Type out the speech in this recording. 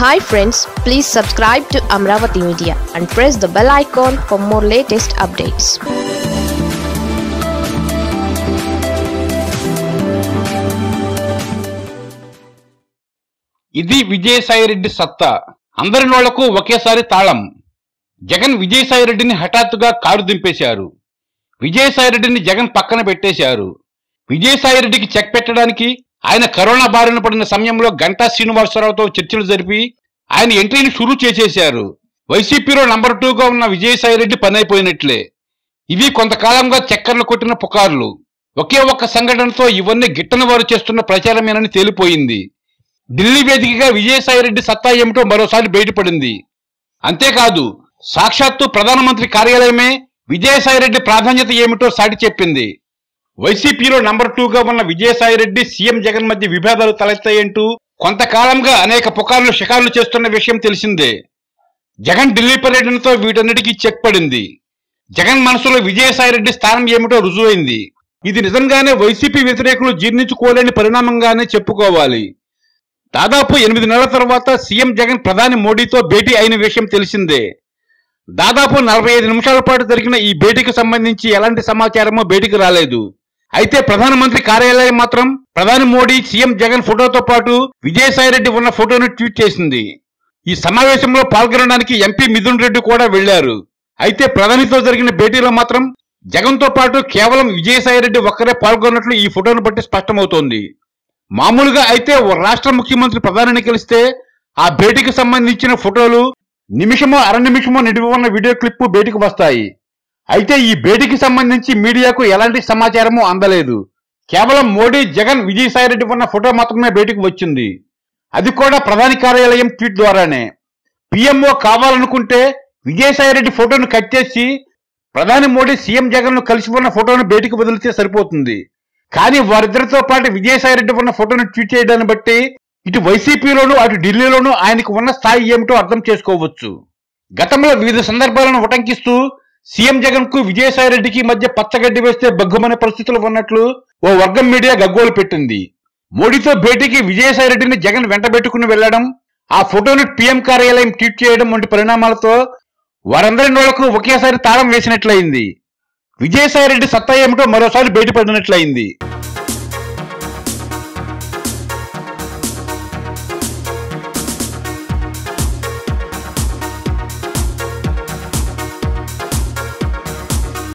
hi friends please subscribe to Amaravati media and press the bell icon for more latest updates ఇది విజయసాయిరెడ్డి సత్తా అందరి నోళ్లకు ఒకేసారి తాళం జగన్ విజయసాయిరెడ్డిని హఠాత్తుగా కారు దింపేశారు విజయసాయిరెడ్డిని జగన్ పక్కన పెట్టేశారు విజయసాయిరెడ్డికి చెక్ పెట్టడానికి ఆయన కరోనా బారిన పడిన సమయంలో గంటా శ్రీనివాసరావుతో చర్చలు జరిపి ఆయన ఎంట్రీని షురూ చేసేశారు వైసీపీలో నంబర్ టూగా ఉన్న విజయసాయిరెడ్డి పని అయిపోయినట్లే ఇవి కొంతకాలంగా చక్కర్లు కొట్టిన పుకార్లు ఒకే ఒక్క సంఘటనతో ఇవన్నీ గిట్టని వారు చేస్తున్న ప్రచారమేనని తేలిపోయింది ఢిల్లీ వేదికగా విజయసాయిరెడ్డి సత్తా ఏమిటో మరోసారి బయటపడింది అంతేకాదు సాక్షాత్తు ప్రధానమంత్రి కార్యాలయమే విజయసాయిరెడ్డి ప్రాధాన్యత ఏమిటో సాటి చెప్పింది వైసీపీలో నంబర్ టూగా ఉన్న విజయసాయిరెడ్డి సీఎం జగన్ మధ్య విభేదాలు తలెత్తాయంటూ కొంతకాలంగా అనేక పుకార్లు షికార్లు చేస్తున్న విషయం తెలిసిందే జగన్ ఢిల్లీ పర్యటనతో వీటన్నిటికీ చెక్ పడింది జగన్ మనసులో విజయసాయిరెడ్డి స్థానం ఏమిటో రుజువైంది ఇది నిజంగానే వైసీపీ వ్యతిరేకులు జీర్ణించుకోలేని పరిణామంగానే చెప్పుకోవాలి దాదాపు ఎనిమిది నెలల తర్వాత సీఎం జగన్ ప్రధాని మోడీతో భేటీ అయిన విషయం తెలిసిందే దాదాపు నలభై ఐదు నిమిషాల పాటు జరిగిన ఈ భేటీకి సంబంధించి ఎలాంటి సమాచారమో బయటికి రాలేదు అయితే ప్రధానమంత్రి కార్యాలయం మాత్రం ప్రధాని మోడీ సీఎం జగన్ ఫోటోతో పాటు విజయసాయిరెడ్డి ఉన్న ఫోటోను ట్వీట్ చేసింది ఈ సమావేశంలో పాల్గొనడానికి ఎంపీ మిథున్ రెడ్డి కూడా వెళ్లారు అయితే ప్రధానితో జరిగిన భేటీలో మాత్రం జగన్తో పాటు కేవలం విజయసాయిరెడ్డి ఒక్కరే పాల్గొన్నట్లు ఈ ఫోటోను బట్టి స్పష్టమవుతోంది మామూలుగా అయితే ఓ రాష్ట్ర ముఖ్యమంత్రి ప్రధానిని కలిస్తే ఆ భేటీకి సంబంధించిన ఫోటోలు నిమిషమో అర నిమిషమో నిడివి ఉన్న వీడియో క్లిప్ బయటికి వస్తాయి అయితే ఈ భేటీకి సంబంధించి మీడియాకు ఎలాంటి సమాచారము అందలేదు కేవలం మోడీ జగన్ విజయసాయిరెడ్డి ఉన్న ఫోటో మాత్రమే బయటికి వచ్చింది అది కూడా ప్రధాని కార్యాలయం ట్వీట్ ద్వారానే పిఎంఓ కావాలనుకుంటే విజయసాయిరెడ్డి ఫోటోను కట్ చేసి ప్రధాని మోడీ సీఎం జగన్ ను కలిసి ఉన్న ఫోటోను బయటికి వదిలితే సరిపోతుంది కానీ వారిద్దరితో పాటు విజయసాయిరెడ్డి ఉన్న ఫోటోను ట్వీట్ చేయడాన్ని బట్టి ఇటు వైసీపీలోనూ అటు ఢిల్లీలోనూ ఆయనకు ఉన్న స్థాయి ఏమిటో అర్థం చేసుకోవచ్చు గతంలో వివిధ సందర్భాలను ఉటంకిస్తూ సీఎం జగన్ కు విజయసాయిరెడ్డికి మధ్య పచ్చగడ్డి వేస్తే బగ్గుమనే పరిస్థితులు ఉన్నట్లు ఓ వర్గం మీడియా గగ్గోలు పెట్టింది మోడీతో భేటీకి విజయసాయిరెడ్డిని జగన్ వెంటబెట్టుకుని వెళ్లడం ఆ ఫోటోను పీఎం కార్యాలయం ట్వీట్ చేయడం వంటి పరిణామాలతో వారందరి నోళ్లకు ఒకేసారి తాళం వేసినట్లయింది విజయసాయిరెడ్డి సత్తా ఏమిటో మరోసారి బయటపడినట్లయింది